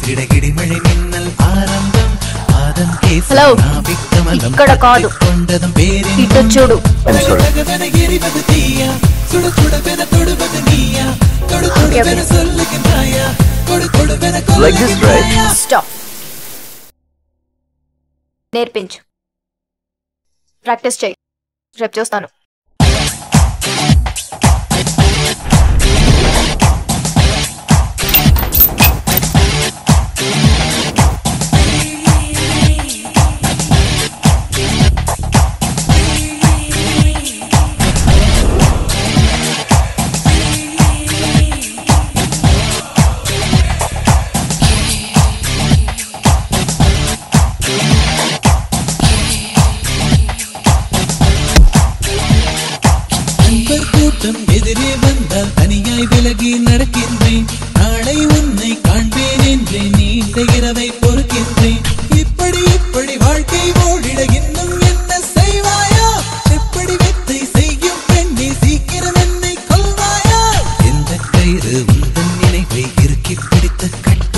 இடையிடி மழை மின்னல் ஆரம்பம் ஆதம் Hello. கேசம் ఇక్కడ కాదు. கொண்டதும் பேரின் ఇటు చూడు உலகமென எரிவது தீயா சுட சுடவென தொடுவது நீயா தொடு Okay, தொடுவென okay. சொல்லுகின்றாயா கொடு கொடுவென Like this, right? கொல்லுகின்றாயா స్టాప్ నేర్పించు ప్రాక్టీస్ చేయి రేపు చూస్తాను நண்பர் கூட்டம் எதிரே வந்தால் தனியாய் விலகி நடக்கின்றேன் நாளை உன்னை காண்பேன் என்றே நீண்ட இரவை பொறுக்கின்றேன் இப்படி இப்படி வாழ்க்கை ஓடிட இன்னும் என்ன செய்வாயா எப்படி வித்தை செய்யும் பெண்ணே சீக்கிரம் என்னை கொல்வாயா எந்த கயிறு உந்தன் நினைவை இறுக்கி பிடித்து கட்டி